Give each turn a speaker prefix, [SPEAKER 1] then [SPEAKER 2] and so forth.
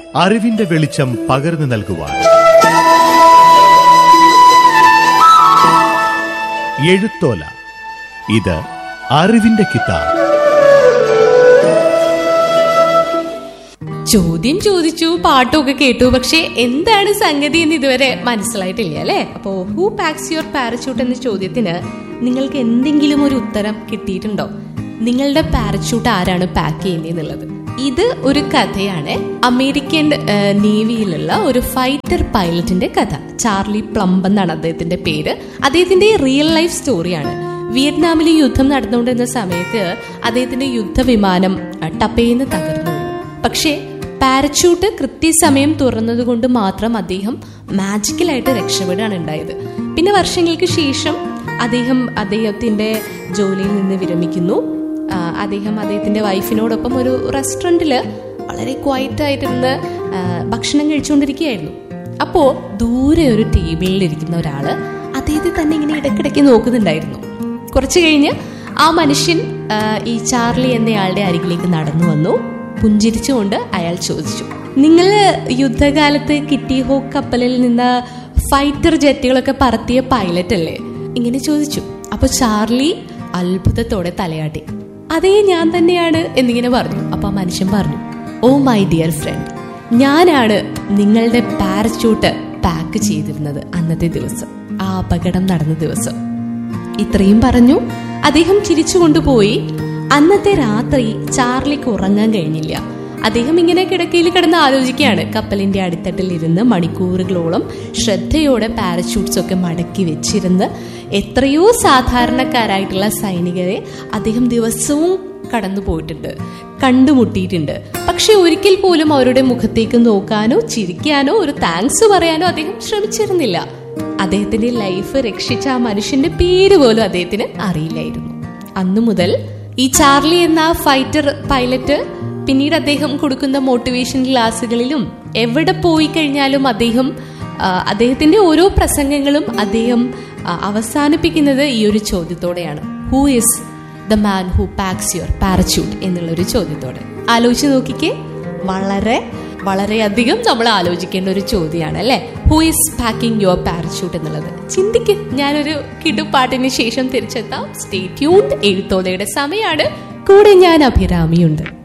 [SPEAKER 1] അറിവിന്റെ വെളിച്ചം പകർന്നു നൽകുവാൻ എഴുത്തോല ഇത് അറിവിന്റെ കിതാബ്
[SPEAKER 2] ചോദ്യം ചോദിച്ചു പാട്ടൊക്കെ കേട്ടു പക്ഷെ എന്താണ് സംഗതി എന്ന് ഇതുവരെ മനസ്സിലായിട്ടില്ല അല്ലെ അപ്പോ ഹൂ പാക്സ് യുവർ പാരച്യൂട്ട് എന്ന ചോദ്യത്തിന് നിങ്ങൾക്ക് എന്തെങ്കിലും ഒരു ഉത്തരം കിട്ടിയിട്ടുണ്ടോ നിങ്ങളുടെ പാരച്യൂട്ട് ആരാണ് പാക്ക് ചെയ്യുന്നതെന്നുള്ളത് ഇത് ഒരു കഥയാണ് അമേരിക്കൻ ഏഹ്, നേവിയിലുള്ള ഒരു ഫൈറ്റർ പൈലറ്റിന്റെ കഥ ചാർലി പ്ലംബ് എന്നാണ് അദ്ദേഹത്തിന്റെ പേര് അദ്ദേഹത്തിന്റെ റിയൽ ലൈഫ് സ്റ്റോറിയാണ് വിയറ്റ്നാമിൽ യുദ്ധം നടന്നുകൊണ്ടിരുന്ന സമയത്ത് അദ്ദേഹത്തിന്റെ യുദ്ധവിമാനം അഹ്, ടപ്പേന്ന് തകർന്നു വീണു. പക്ഷേ പാരച്യൂട്ട് കൃത്യസമയം തുറന്നതുകൊണ്ട് മാത്രം അദ്ദേഹം മാജിക്കലായിട്ട് രക്ഷപ്പെടുകയാണ് ഉണ്ടായത് പിന്നെ വർഷങ്ങൾക്ക് ശേഷം അദ്ദേഹം അദ്ദേഹത്തിന്റെ ജോലിയിൽ നിന്ന് വിരമിക്കുന്നു ആ, അദ്ദേഹം അദ്ദേഹത്തിന്റെ വൈഫിനോടൊപ്പം ഒരു റെസ്റ്റോറൻറ്റില് വളരെ ക്വയറ്റ് ആയിട്ടിരുന്ന് ആ, ഭക്ഷണം കഴിച്ചുകൊണ്ടിരിക്കുകയായിരുന്നു അപ്പോ ദൂരെ ഒരു ടേബിളിൽ ഇരിക്കുന്ന ഒരാള് അദ്ദേഹത്തെ തന്നെ ഇങ്ങനെ ഇടയ്ക്കിടയ്ക്ക് നോക്കുന്നുണ്ടായിരുന്നു കുറച്ചു കഴിഞ്ഞ് ആ മനുഷ്യൻ ആ, ഈ ചാർലി എന്നയാളുടെ അരികിലേക്ക് നടന്നു വന്നു പുഞ്ചിരിച്ചുകൊണ്ട് അയാൾ ചോദിച്ചു നിങ്ങൾ യുദ്ധകാലത്ത് കിറ്റി ഹോക്ക് കപ്പലിൽ നിന്ന് ഫൈറ്റർ ജെറ്റുകളൊക്കെ പറത്തിയ പൈലറ്റ് അല്ലേ ഇങ്ങനെ ചോദിച്ചു അപ്പൊ ചാർലി അത്ഭുതത്തോടെ തലയാട്ടി അതേ ഞാൻ തന്നെയാണ് എന്നിങ്ങനെ പറഞ്ഞു അപ്പൊ ആ മനുഷ്യൻ പറഞ്ഞു ഓ മൈ ഡിയർ ഫ്രണ്ട് ഞാനാണ് നിങ്ങളുടെ പാരച്യൂട്ട് പാക്ക് ചെയ്തിരുന്നത് അന്നത്തെ ദിവസം ആ അപകടം നടന്ന ദിവസം ഇത്രയും പറഞ്ഞു അദ്ദേഹം ചിരിച്ചു കൊണ്ടുപോയി അന്നത്തെ രാത്രി ചാർലിക്ക് ഉറങ്ങാൻ കഴിഞ്ഞില്ല അദ്ദേഹം ഇങ്ങനെ കിടക്കയിൽ കിടന്ന് ആലോചിക്കുകയാണ് കപ്പലിന്റെ അടിത്തട്ടിൽ ഇരുന്ന് മണിക്കൂറുകളോളം ശ്രദ്ധയോടെ പാരച്യൂട്ട്സ് ഒക്കെ മടക്കി വെച്ചിരുന്ന് എത്രയോ സാധാരണക്കാരായിട്ടുള്ള സൈനികരെ അദ്ദേഹം ദിവസവും കടന്നു പോയിട്ടുണ്ട് കണ്ടുമുട്ടിയിട്ടുണ്ട് പക്ഷെ ഒരിക്കൽ പോലും അവരുടെ മുഖത്തേക്ക് നോക്കാനോ ചിരിക്കാനോ ഒരു താങ്ക്സ് പറയാനോ അദ്ദേഹം ശ്രമിച്ചിരുന്നില്ല അദ്ദേഹത്തിന്റെ ലൈഫ് രക്ഷിച്ച ആ മനുഷ്യന്റെ പേര് പോലും അദ്ദേഹത്തിന് അറിയില്ലായിരുന്നു അന്നു മുതൽ ഈ ചാർലി എന്ന ഫൈറ്റർ പൈലറ്റ് പിന്നീട് അദ്ദേഹം കൊടുക്കുന്ന മോട്ടിവേഷൻ ക്ലാസ്സുകളിലും എവിടെ പോയി കഴിഞ്ഞാലും അദ്ദേഹം ആ, അദ്ദേഹത്തിന്റെ ഓരോ പ്രസംഗങ്ങളും അദ്ദേഹം ആ, അവസാനിപ്പിക്കുന്നത് ഈ ഒരു ചോദ്യത്തോടെയാണ് who is the man who packs your parachute എന്നുള്ള ഒരു ചോദ്യത്തോടെ ആലോചിച്ച് നോക്കിക്കേ വളരെ വളരെയധികം നമ്മൾ ആലോചിക്കേണ്ട ഒരു ചോദ്യമാണ് അല്ലെ who is packing your parachute എന്നുള്ളത് ചിന്തിക്ക് ഞാനൊരു കിടുപ്പാട്ടിന് ശേഷം തിരിച്ചെത്താം സ്റ്റേ ട്യൂൺഡ് എഴുത്തോലയുടെ സമയമാണ് കൂടെ ഞാൻ അഭിരാമിയുണ്ട്